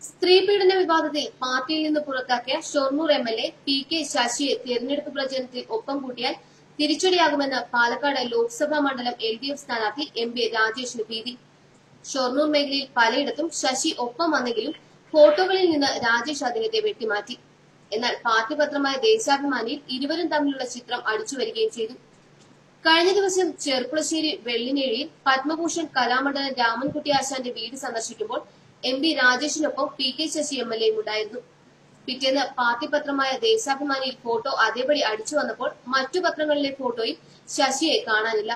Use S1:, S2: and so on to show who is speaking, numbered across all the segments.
S1: സ്ത്രീപീഡന വിവാദത്തിൽ പാർട്ടിയിൽ നിന്ന് പുറത്താക്കിയ Shoranur M L A P K ശശിയെ തെരഞ്ഞെടുപ്പ് പ്രചരണത്തിൽ ഒപ്പം കൂട്ടിയാൽ തിരിച്ചടിയാകുമെന്ന് പാലക്കാട് ലോക്സഭാ മണ്ഡലം എൽ ഡി എഫ് സ്ഥാനാർത്ഥി എം പി രാജേഷിന് ഭീതി ഷൊർണൂർ മേഖലയിൽ പലയിടത്തും ശശി ഒപ്പം വന്നെങ്കിലും ഫോട്ടോകളിൽ നിന്ന് രാജേഷ് അദ്ദേഹത്തെ വെട്ടിമാറ്റി എന്നാൽ പാർട്ടി പത്രമായ ദേശാഭിമാനിയിൽ ഇരുവരും തമ്മിലുള്ള ചിത്രം അടിച്ചു വരികയും ചെയ്തു കഴിഞ്ഞ ദിവസം ചെർപ്പുളശ്ശേരി വെള്ളിനേഴിയിൽ പത്മഭൂഷൺ കലാമണ്ഡലം രാമൻകുട്ടി ആശാന്റെ വീട് സന്ദർശിക്കുമ്പോൾ എം പി രാജേഷിനൊപ്പം P K Sasi M L എയും ഉണ്ടായിരുന്നു പിറ്റേന്ന് പാർട്ടി പത്രമായ ദേശാഭിമാനിയിൽ ഫോട്ടോ അതേപടി അടിച്ചു വന്നപ്പോൾ മറ്റു പത്രങ്ങളിലെ ഫോട്ടോയിൽ ശശിയെ കാണാനില്ല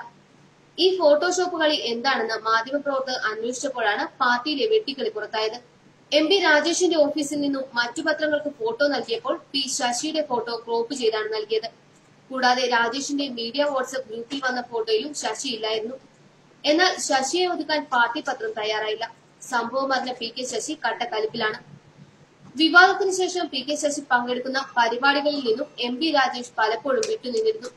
S1: ഈ ഫോട്ടോഷോപ്പ് കളി എന്താണെന്ന് മാധ്യമപ്രവർത്തകർ അന്വേഷിച്ചപ്പോഴാണ് പാർട്ടിയിലെ വെട്ടിക്കളി പുറത്തായത് എം പി രാജേഷിന്റെ ഓഫീസിൽ നിന്നും മറ്റു പത്രങ്ങൾക്ക് ഫോട്ടോ നൽകിയപ്പോൾ പി ശശിയുടെ ഫോട്ടോ ക്രോപ്പ് ചെയ്താണ് നൽകിയത് കൂടാതെ രാജേഷിന്റെ മീഡിയ വാട്സ്ആപ്പ് ഗ്രൂപ്പിൽ വന്ന ഫോട്ടോയിലും ശശി ഇല്ലായിരുന്നു എന്നാൽ ശശിയെ ഒതുക്കാൻ പാർട്ടി പത്രം തയ്യാറായില്ല സംഭവം അറിഞ്ഞ പി കെ ശശി കട്ടക്കലിപ്പിലാണ് വിവാദത്തിന് ശേഷം പി കെ ശശി പങ്കെടുക്കുന്ന പരിപാടികളിൽ നിന്നും എം പി രാജേഷ് പലപ്പോഴും വിട്ടുനിന്നിരുന്നു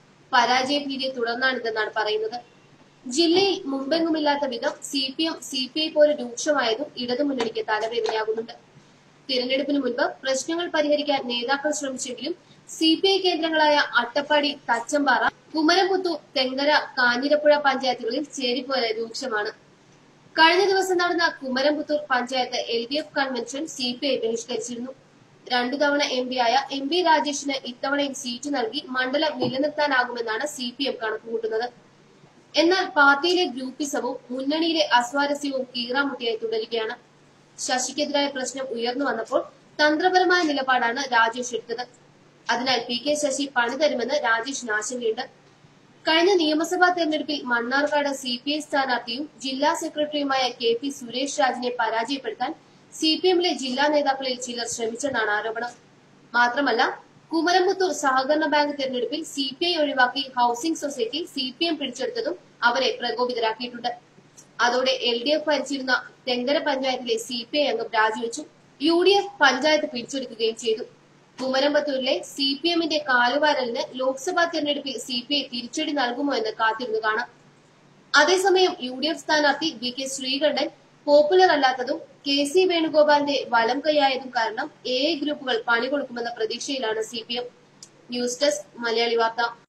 S1: പരാജയ ഭീതിയെ തുടർന്നാണിതെന്നാണ് പറയുന്നത് ജില്ലയിൽ മുമ്പെങ്ങുമില്ലാത്ത വിധം C P M C P I പോലെ രൂക്ഷമായതും ഇടതുമുന്നണിക്ക് തലവേദനയാകുന്നുണ്ട് തിരഞ്ഞെടുപ്പിന് മുൻപ് പ്രശ്നങ്ങൾ പരിഹരിക്കാൻ നേതാക്കൾ ശ്രമിച്ചെങ്കിലും സി പി ഐ കേന്ദ്രങ്ങളായ അട്ടപ്പാടി തച്ചമ്പാറ കുമരംപുത്തൂർ തെങ്കര കാഞ്ഞിരപ്പുഴ പഞ്ചായത്തുകളിൽ ചേരിപോലെ രൂക്ഷമാണ് കഴിഞ്ഞ ദിവസം നടന്ന Kumaramputhur panchayat L D F convention C P I ബഹിഷ്കരിച്ചിരുന്നു രണ്ടു തവണ എം പി ആയ എം പി രാജേഷിന് ഇത്തവണയും സീറ്റ് നൽകി മണ്ഡലം നിലനിർത്താനാകുമെന്നാണ് സി പി എം കണക്കുകൂട്ടുന്നത് എന്നാൽ പാർട്ടിയിലെ ഗ്രൂപ്പിസവും മുന്നണിയിലെ അസ്വാരസ്യവും കീറാമുട്ടിയായി തുടരുകയാണ് ശശിക്കെതിരായ പ്രശ്നം ഉയർന്നു വന്നപ്പോൾ തന്ത്രപരമായ നിലപാടാണ് രാജേഷ് എടുത്തത് അതിനാൽ പി കെ ശശി പണി തരുമെന്ന് രാജേഷിന് ആശങ്കയുണ്ട് കഴിഞ്ഞ നിയമസഭാ തെരഞ്ഞെടുപ്പിൽ മണ്ണാർക്കാട് സി പി ഐ സ്ഥാനാർത്ഥിയും ജില്ലാ സെക്രട്ടറിയുമായ കെ പി സുരേഷ് രാജിനെ പരാജയപ്പെടുത്താൻ സി പി എമ്മിലെ ജില്ലാ നേതാക്കളിൽ ചിലർ ശ്രമിച്ചെന്നാണ് ആരോപണം മാത്രമല്ല കുമരംപുത്തൂർ സഹകരണ ബാങ്ക് തെരഞ്ഞെടുപ്പിൽ സി പി ഐ ഒഴിവാക്കി housing society C P M പിടിച്ചെടുത്തതും അവരെ പ്രകോപിതരാക്കിയിട്ടുണ്ട് അതോടെ എൽ ഡി എഫ് ഭരിച്ചിരുന്ന തെങ്കര പഞ്ചായത്തിലെ സി പി ഐ അംഗം രാജിവെച്ചു യു ഡി എഫ് പഞ്ചായത്ത് പിടിച്ചെടുക്കുകയും ചെയ്തു കുമരംപത്തൂരിലെ സി പി എമ്മിന്റെ കാലുവാരലിന് ലോക്സഭാ തെരഞ്ഞെടുപ്പിൽ സി പി ഐ തിരിച്ചടി നൽകുമോ എന്ന് കാത്തിരുന്നു കാണാം അതേസമയം യു ഡി എഫ് സ്ഥാനാർത്ഥി വി കെ ശ്രീകണ്ഠൻ പോപ്പുലർ അല്ലാത്തതും കെ സി വേണുഗോപാലിന്റെ വലം കൈയായതും കാരണം എ ഗ്രൂപ്പുകൾ പണി കൊടുക്കുമെന്ന പ്രതീക്ഷയിലാണ് C P M news desk Malayali വാർത്ത